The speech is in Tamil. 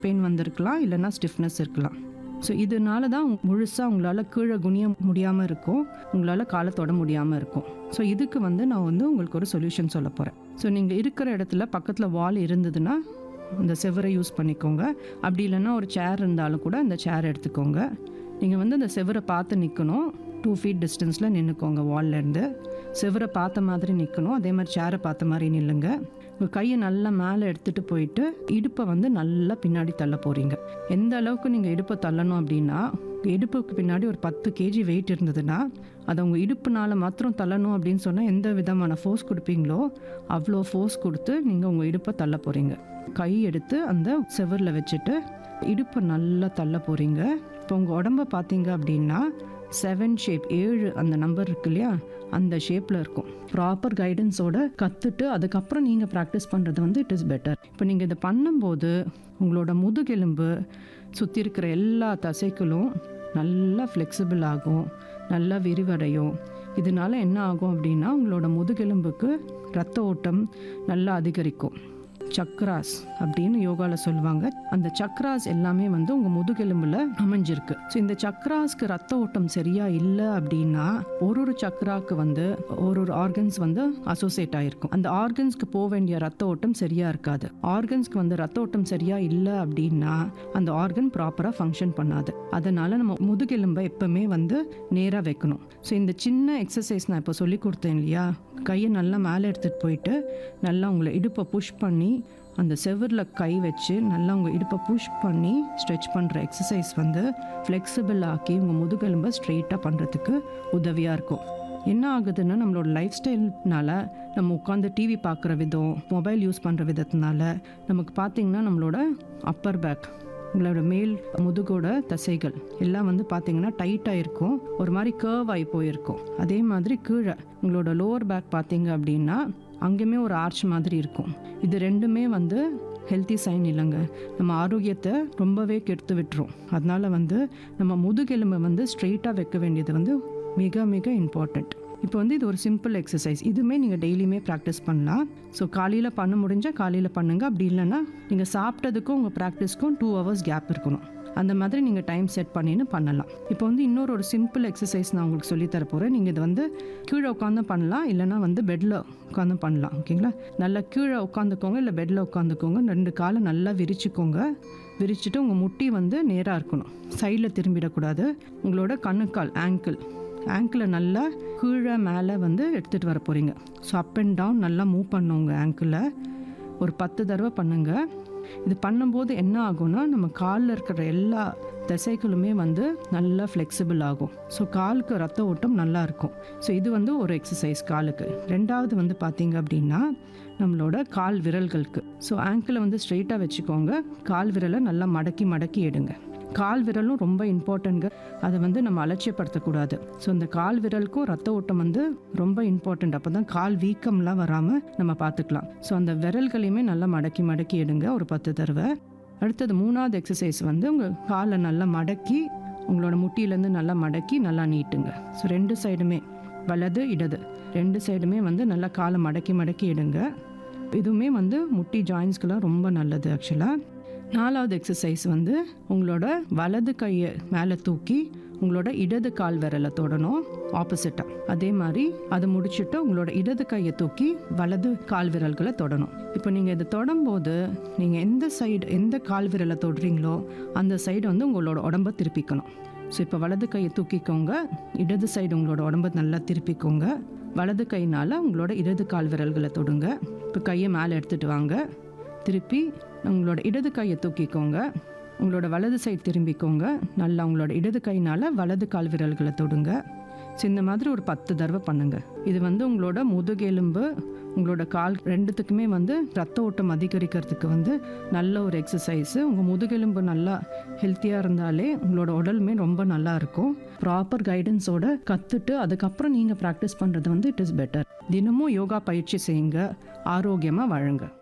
பெயின் வந்திருக்கலாம் இல்லைன்னா ஸ்டிஃப்னஸ் இருக்கலாம் ஸோ இதனால தான் முழுசாக உங்களால் கீழே குனிய முடியாமல் இருக்கும் உங்களால் காலை தொட முடியாமல் இருக்கும் ஸோ இதுக்கு வந்து நான் வந்து உங்களுக்கு ஒரு சொல்யூஷன் சொல்ல போகிறேன் ஸோ நீங்கள் இருக்கிற இடத்துல பக்கத்தில் வால் இருந்ததுன்னா அந்த செவரை யூஸ் பண்ணிக்கோங்க அப்படி இல்லைன்னா ஒரு சேர் இருந்தாலும் கூட அந்த சேர் எடுத்துக்கோங்க நீங்கள் வந்து அந்த செவரை பார்த்து நிற்கணும் டூ ஃபீட் டிஸ்டன்ஸில் நின்றுக்கோங்க வால்லேருந்து செவரை பார்த்த மாதிரி நிற்கணும் அதே மாதிரி சேரை பார்த்த மாதிரி நில்லுங்க உங்கள் கையை நல்லா மேலே எடுத்துகிட்டு போயிட்டு இடுப்பை வந்து நல்லா பின்னாடி தள்ள போகிறீங்க எந்த அளவுக்கு நீங்கள் இடுப்பை தள்ளணும் அப்படின்னா இடுப்புக்கு பின்னாடி ஒரு பத்து கேஜி வெயிட் இருந்ததுன்னா அதை உங்கள் இடுப்புனால மாத்திரம் தள்ளணும் அப்படின்னு சொன்னால் எந்த விதமான ஃபோர்ஸ் கொடுப்பீங்களோ அவ்வளோ ஃபோர்ஸ் கொடுத்து நீங்கள் உங்கள் இடுப்பை தள்ள போகிறீங்க கை எடுத்து அந்த செவரில் வச்சுட்டு இடுப்பை நல்லா தள்ள போகிறீங்க இப்போ உங்கள் உடம்ப பார்த்தீங்க அப்படின்னா செவன் ஷேப் ஏழு அந்த நம்பர் இருக்கு இல்லையா அந்த ஷேப்பில் இருக்கும் ப்ராப்பர் கைடன்ஸோட கற்றுட்டு அதுக்கப்புறம் நீங்கள் ப்ராக்டிஸ் பண்ணுறது வந்து இட் இஸ் பெட்டர் இப்போ நீங்கள் இதை பண்ணும்போது உங்களோட முதுகெலும்பு சுற்றி இருக்கிற எல்லா தசைகளும் நல்லா ஃப்ளெக்சிபிள் ஆகும் நல்லா விரிவடையும் இதனால என்ன ஆகும் அப்படின்னா உங்களோட முதுகெலும்புக்கு ரத்த ஓட்டம் நல்லா அதிகரிக்கும் சக்ராஸ் அப்படின்னு யோகாவில் சொல்லுவாங்க அந்த சக்ராஸ் எல்லாமே வந்து உங்கள் முதுகெலும்பில் அமைஞ்சிருக்கு ஸோ இந்த சக்ராஸ்க்கு ரத்த ஓட்டம் சரியா இல்லை அப்படின்னா ஒரு ஒரு சக்ராக்கு வந்து ஒரு ஒரு ஆர்கன்ஸ் வந்து அசோசியேட் ஆகிருக்கும் அந்த ஆர்கன்ஸ்க்கு போக வேண்டிய ரத்த ஓட்டம் சரியா இருக்காது ஆர்கன்ஸ்க்கு வந்து ரத்த ஓட்டம் சரியா இல்லை அப்படின்னா அந்த ஆர்கன் ப்ராப்பராக ஃபங்க்ஷன் பண்ணாது அதனால நம்ம முதுகெலும்பை எப்பவுமே வந்து நேராக வைக்கணும் ஸோ இந்த சின்ன எக்ஸசைஸ் நான் இப்போ சொல்லி கொடுத்தேன் இல்லையா கையை நல்லா மேலே எடுத்துகிட்டு போயிட்டு நல்லா உங்களை இடுப்பை புஷ் பண்ணி அந்த செவரில் கை வச்சு நல்லா உங்கள் இடுப்பை புஷ் பண்ணி ஸ்ட்ரெச் பண்ணுற எக்ஸசைஸ் வந்து ஃப்ளெக்சிபிள் ஆக்கி உங்கள் முதுகெலும்பை ஸ்ட்ரெயிட்டாக பண்ணுறதுக்கு உதவியாக இருக்கும் என்ன ஆகுதுன்னா நம்மளோட லைஃப் ஸ்டைல்னால நம்ம உட்காந்து டிவி பார்க்குற விதம் மொபைல் யூஸ் பண்ணுற விதத்தினால நமக்கு பார்த்திங்கன்னா நம்மளோட அப்பர் பேக் உங்களோட மேல் முதுகோட தசைகள் எல்லாம் வந்து பார்த்தீங்கன்னா டைட்டாக இருக்கும் ஒரு மாதிரி கர்வ் ஆகி போயிருக்கும் அதே மாதிரி கீழே உங்களோட லோவர் பேக் பார்த்தீங்க அப்படின்னா அங்கேயுமே ஒரு ஆர்ச் மாதிரி இருக்கும் இது ரெண்டுமே வந்து ஹெல்த்தி சைன் இல்லைங்க நம்ம ஆரோக்கியத்தை ரொம்பவே கெடுத்து விட்டுரும் அதனால வந்து நம்ம முதுகெலும்பை வந்து ஸ்ட்ரெயிட்டாக வைக்க வேண்டியது வந்து மிக மிக இம்பார்ட்டண்ட் இப்போ வந்து இது ஒரு சிம்பிள் எக்ஸசைஸ் இதுவுமே நீங்கள் டெய்லியுமே ப்ராக்டிஸ் பண்ணலாம் ஸோ காலையில் பண்ண முடிஞ்சால் காலையில் பண்ணுங்கள் அப்படி இல்லைன்னா நீங்கள் சாப்பிட்டதுக்கும் உங்கள் ப்ராக்டிஸ்க்கும் டூ ஹவர்ஸ் கேப் இருக்கணும் அந்த மாதிரி நீங்கள் டைம் செட் பண்ணின்னு பண்ணலாம் இப்போ வந்து இன்னொரு ஒரு சிம்பிள் எக்ஸசைஸ் நான் உங்களுக்கு சொல்லித் தர போகிறேன் நீங்கள் இது வந்து கீழே உட்காந்து பண்ணலாம் இல்லைனா வந்து பெட்டில் உட்காந்து பண்ணலாம் ஓகேங்களா நல்லா கீழே உட்காந்துக்கோங்க இல்லை பெட்டில் உட்காந்துக்கோங்க ரெண்டு காலை நல்லா விரிச்சுக்கோங்க விரிச்சுட்டு உங்கள் முட்டி வந்து நேராக இருக்கணும் சைடில் திரும்பிடக்கூடாது உங்களோட கணுக்கால் ஆங்கிள் ஆங்கிளை நல்லா கீழே மேலே வந்து எடுத்துகிட்டு வர போகிறீங்க ஸோ அப் அண்ட் டவுன் நல்லா மூவ் பண்ணுங்க ஆங்கிளை ஒரு பத்து தடவை பண்ணுங்க இது பண்ணும்போது என்ன ஆகும்னா நம்ம காலில் இருக்கிற எல்லா தசைகளுமே வந்து நல்லா ஃப்ளெக்சிபிள் ஆகும் ஸோ காலுக்கு ரத்த ஓட்டம் நல்லா இருக்கும் ஸோ இது வந்து ஒரு எக்ஸசைஸ் காலுக்கு ரெண்டாவது வந்து பார்த்தீங்க அப்படின்னா நம்மளோட கால் விரல்களுக்கு ஸோ ஆங்கிளை வந்து ஸ்ட்ரெயிட்டாக வச்சுக்கோங்க கால் விரலை நல்லா மடக்கி மடக்கி எடுங்க கால் விரலும் ரொம்ப இம்பார்ட்டன்ட்ங்க அதை வந்து நம்ம அலட்சியப்படுத்தக்கூடாது ஸோ இந்த கால் விரலுக்கும் ரத்த ஓட்டம் வந்து ரொம்ப இம்பார்ட்டண்ட் அப்போ தான் கால் வீக்கம்லாம் வராமல் நம்ம பார்த்துக்கலாம் ஸோ அந்த விரல்களையுமே நல்லா மடக்கி மடக்கி எடுங்க ஒரு பத்து தடவை அடுத்தது மூணாவது எக்ஸசைஸ் வந்து உங்கள் காலை நல்லா மடக்கி உங்களோட முட்டியிலேருந்து நல்லா மடக்கி நல்லா நீட்டுங்க ஸோ ரெண்டு சைடுமே வலது இடது ரெண்டு சைடுமே வந்து நல்லா காலை மடக்கி மடக்கி எடுங்க இதுவுமே வந்து முட்டி ஜாயின்ஸ்க்கெலாம் ரொம்ப நல்லது ஆக்சுவலாக நாலாவது எக்ஸசைஸ் வந்து உங்களோட வலது கையை மேலே தூக்கி உங்களோட இடது கால் விரலை தொடணும் ஆப்போசிட்டாக அதே மாதிரி அதை முடிச்சுட்டு உங்களோட இடது கையை தூக்கி வலது கால் விரல்களை தொடணும் இப்போ நீங்கள் இதை தொடும்போது நீங்கள் எந்த சைடு எந்த கால் விரலை தொடுறீங்களோ அந்த சைடு வந்து உங்களோட உடம்ப திருப்பிக்கணும் ஸோ இப்போ வலது கையை தூக்கிக்கோங்க இடது சைடு உங்களோட உடம்ப நல்லா திருப்பிக்கோங்க வலது கையினால் உங்களோட இடது கால் விரல்களை தொடுங்க இப்போ கையை மேலே எடுத்துகிட்டு வாங்க திருப்பி உங்களோட இடது கையை தூக்கிக்கோங்க உங்களோட வலது சைடு திரும்பிக்கோங்க நல்லா உங்களோட இடது கையினால் வலது கால் விரல்களை தொடுங்க ஸோ இந்த மாதிரி ஒரு பத்து தடவை பண்ணுங்க இது வந்து உங்களோட முதுகெலும்பு உங்களோட கால் ரெண்டுத்துக்குமே வந்து ரத்த ஓட்டம் அதிகரிக்கிறதுக்கு வந்து நல்ல ஒரு எக்ஸசைஸு உங்கள் முதுகெலும்பு நல்லா ஹெல்த்தியாக இருந்தாலே உங்களோட உடலுமே ரொம்ப நல்லா இருக்கும் ப்ராப்பர் கைடன்ஸோட கற்றுட்டு அதுக்கப்புறம் நீங்கள் ப்ராக்டிஸ் பண்ணுறது வந்து இட் இஸ் பெட்டர் தினமும் யோகா பயிற்சி செய்யுங்க ஆரோக்கியமாக வாழுங்க